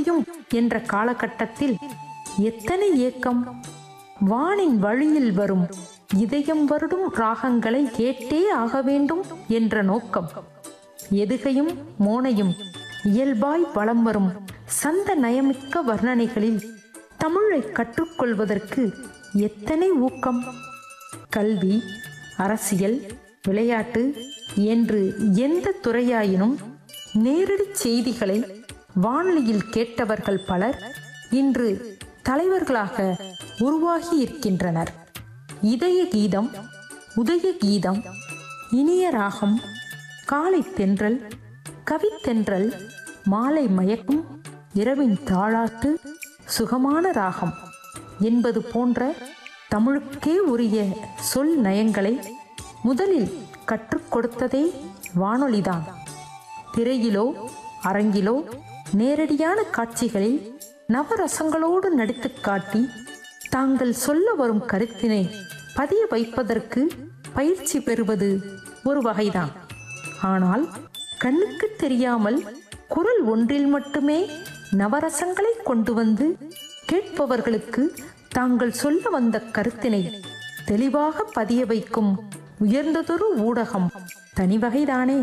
முடியும் என்ற காலகட்டத்தில் எத்தனை ஏக்கம் வானின் வழியில் வரும் இதயம் வருடும் ராகங்களை கேட்டே ஆக வேண்டும் என்ற நோக்கம் எதுகையும் மோனையும் இயல்பாய் வலம் வரும் சந்த நயமிக்க வர்ணனைகளில் தமிழை கற்றுக்கொள்வதற்கு எத்தனை ஊக்கம் கல்வி அரசியல் விளையாட்டு என்று எந்த துறையாயினும் நேரடி செய்திகளை வானொலியில் கேட்டவர்கள் பலர் இன்று தலைவர்களாக உருவாகி இருக்கின்றனர் இதய கீதம் உதய கீதம் இனிய ராகம் காலை தென்றல் கவித்தென்றல் மாலை மயக்கும் இரவின் தாளாட்டு சுகமான ராகம் என்பது போன்ற தமிழுக்கே உரிய சொல் நயங்களை முதலில் கற்றுக் கொடுத்ததே வானொலிதான் திரையிலோ அரங்கிலோ நேரடியான காட்சிகளில் நவரசங்களோடு நடித்துக் காட்டி தாங்கள் சொல்ல வரும் கருத்தினை பதிய வைப்பதற்கு பயிற்சி பெறுவது ஒரு வகைதான் ஆனால் கண்ணுக்கு தெரியாமல் குரல் ஒன்றில் மட்டுமே நவரசங்களை கொண்டு வந்து கேட்பவர்களுக்கு தாங்கள் சொல்ல வந்த கருத்தினை தெளிவாக பதிய வைக்கும் உயர்ந்ததொரு ஊடகம் தனி வகைதானே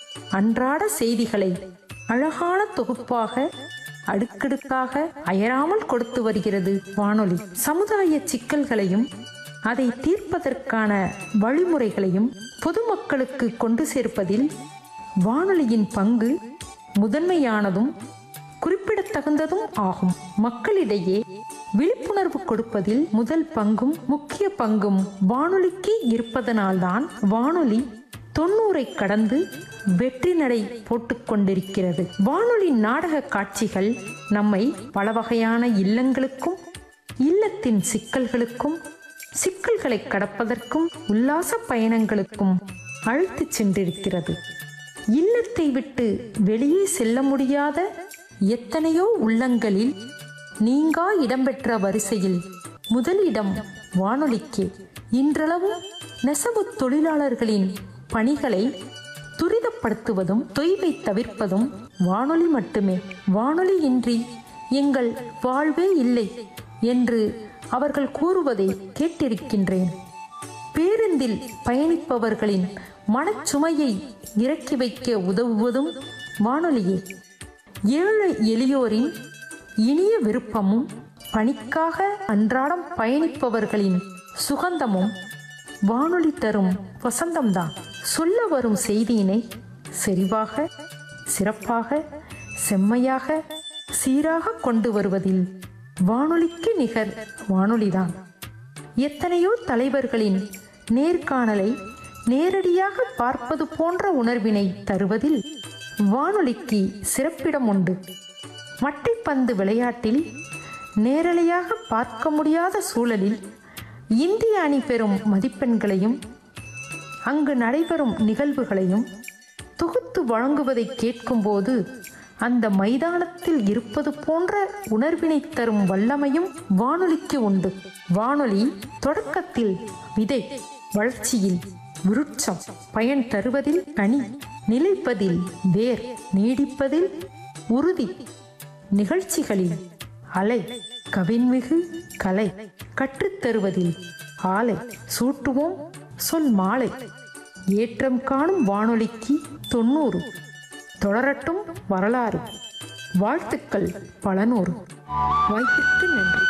அன்றாட செய்திகளை அழகான தொகுப்பாக அடுக்கடுக்காக அயராமல் கொடுத்து வருகிறது வானொலி சமுதாய சிக்கல்களையும் அதை தீர்ப்பதற்கான வழிமுறைகளையும் பொதுமக்களுக்கு கொண்டு சேர்ப்பதில் வானொலியின் பங்கு முதன்மையானதும் குறிப்பிடத்தகுந்ததும் ஆகும் மக்களிடையே விழிப்புணர்வு கொடுப்பதில் முதல் பங்கும் முக்கிய பங்கும் வானொலிக்கு இருப்பதனால்தான் வானொலி தொண்ணூரை கடந்து வெற்றி நடை போட்டுக் கொண்டிருக்கிறது வானொலி நாடக காட்சிகள் நம்மை பல வகையான இல்லங்களுக்கும் இல்லத்தின் சிக்கல்களுக்கும் சிக்கல்களை கடப்பதற்கும் உல்லாச பயணங்களுக்கும் அழைத்துச் சென்றிருக்கிறது இல்லத்தை விட்டு வெளியே செல்ல முடியாத எத்தனையோ உள்ளங்களில் நீங்கா இடம்பெற்ற வரிசையில் முதலிடம் வானொலிக்கு இன்றளவும் நெசவு தொழிலாளர்களின் பணிகளை துரிதப்படுத்துவதும் தொய்வை தவிர்ப்பதும் வானொலி மட்டுமே வானொலி இன்றி எங்கள் வாழ்வே இல்லை என்று அவர்கள் கூறுவதை கேட்டிருக்கின்றேன் பேருந்தில் பயணிப்பவர்களின் மனச்சுமையை இறக்கி வைக்க உதவுவதும் வானொலியே ஏழை எளியோரின் இனிய விருப்பமும் பணிக்காக அன்றாடம் பயணிப்பவர்களின் சுகந்தமும் வானொலி தரும் வசந்தம்தான் சொல்ல வரும் செய்தியினை செறிவாக சிறப்பாக செம்மையாக சீராக கொண்டு வருவதில் வானொலிக்கு நிகர் வானொலிதான் எத்தனையோ தலைவர்களின் நேர்காணலை நேரடியாக பார்ப்பது போன்ற உணர்வினை தருவதில் வானொலிக்கு சிறப்பிடம் உண்டு மட்டைப்பந்து விளையாட்டில் நேரலையாக பார்க்க முடியாத சூழலில் இந்திய அணி பெறும் மதிப்பெண்களையும் அங்கு நடைபெறும் நிகழ்வுகளையும் தொகுத்து வழங்குவதை கேட்கும்போது அந்த மைதானத்தில் இருப்பது போன்ற உணர்வினை தரும் வல்லமையும் வானொலிக்கு உண்டு வானொலி தொடக்கத்தில் விதை வளர்ச்சியில் விருட்சம் பயன் தருவதில் கனி நிலைப்பதில் வேர் நீடிப்பதில் உறுதி நிகழ்ச்சிகளில் அலை கவின்மிகு கலை கற்றுத்தருவதில் ஆலை சூட்டுவோம் சொல் மாலை ஏற்றம் காணும் வானொலிக்கு தொண்ணூறு தொடரட்டும் வரலாறு வாழ்த்துக்கள் பல நூறு வாய்ப்பிற்கு நன்றி